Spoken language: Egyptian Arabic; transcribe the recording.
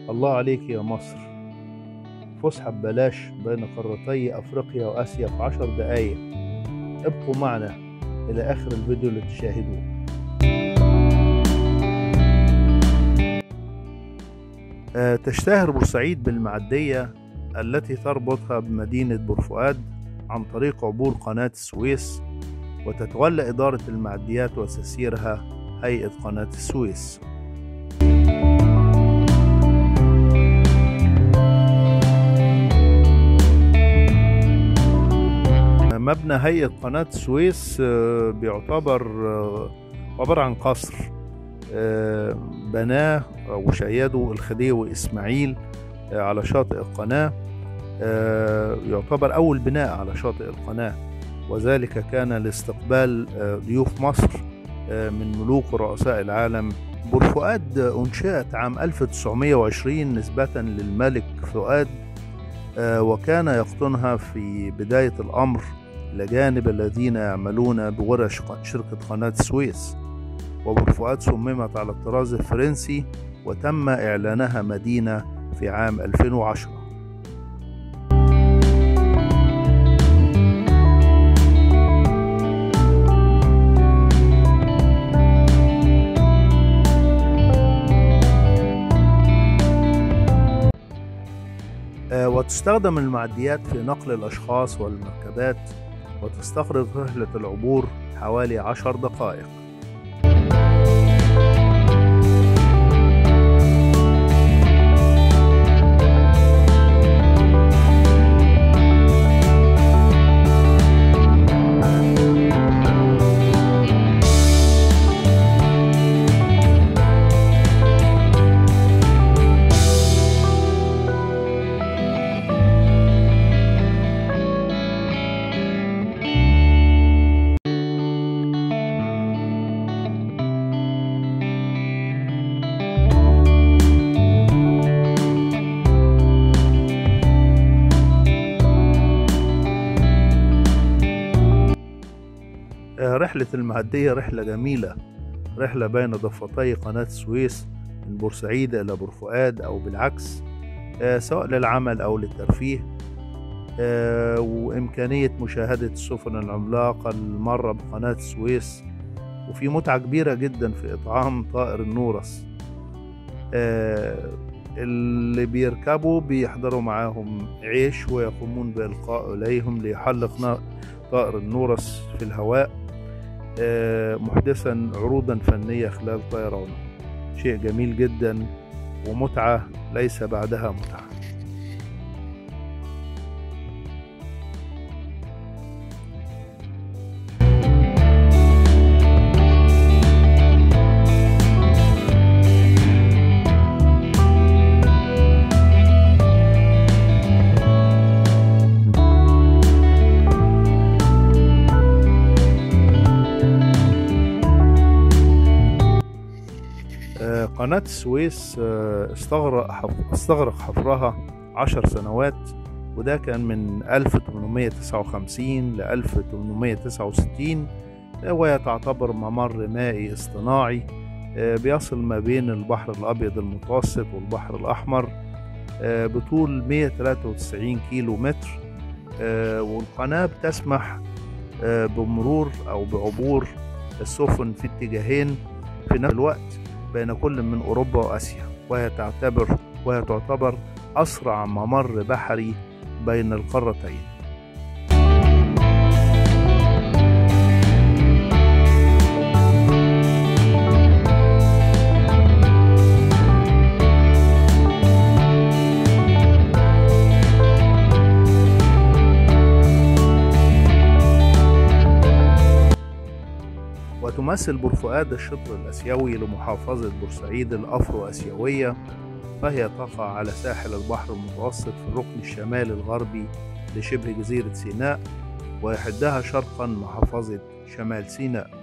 الله عليك يا مصر فسحة ببلاش بين قارتي أفريقيا وآسيا في عشر دقايق ابقوا معنا إلى آخر الفيديو لتشاهدوه آه، تشتهر بورسعيد بالمعدية التي تربطها بمدينة بورفؤاد عن طريق عبور قناة السويس وتتولى إدارة المعديات وتسييرها هيئة قناة السويس مبنى هيئة قناة السويس آه، بيعتبر آه، عبارة عن قصر آه، بناه وشيده الخديوي إسماعيل على شاطئ القناة يعتبر أول بناء على شاطئ القناة وذلك كان لاستقبال ضيوف مصر من ملوك ورؤساء العالم بورفؤاد أنشئت عام 1920 نسبة للملك فؤاد وكان يقطنها في بداية الأمر إلى جانب الذين يعملون بورش شركة قناة السويس وبورفؤاد صممت على الطراز الفرنسي وتم إعلانها مدينة في عام 2010 وتستخدم المعديات في نقل الأشخاص والمركبات وتستغرق رحلة العبور حوالي عشر دقائق رحلة المعدية رحلة جميلة رحلة بين ضفتي قناة السويس من بورسعيد إلى بورفؤاد أو بالعكس آه، سواء للعمل أو للترفيه آه، وإمكانية مشاهدة السفن العملاقة المرة بقناة السويس وفي متعة كبيرة جدا في إطعام طائر النورس آه، اللي بيركبوا بيحضروا معاهم عيش ويقومون بإلقاء إليهم ليحلق طائر النورس في الهواء محدثا عروضا فنية خلال طيرانه شيء جميل جدا ومتعة ليس بعدها متعة قناة السويس استغرق استغرق حفرها عشر سنوات وده كان من 1859 ل 1869 وهي تعتبر ممر مائي اصطناعي بيصل ما بين البحر الأبيض المتوسط والبحر الأحمر بطول 193 كيلو متر والقناة بتسمح بمرور أو بعبور السفن في اتجاهين في نفس الوقت بين كل من أوروبا وآسيا وهي تعتبر وهي تعتبر أسرع ممر بحري بين القارتين وتمثل بورفؤاد الشطر الآسيوي لمحافظة بورسعيد الأفرو آسيوية فهي تقع على ساحل البحر المتوسط في الركن الشمالي الغربي لشبه جزيرة سيناء ويحدها شرقا محافظة شمال سيناء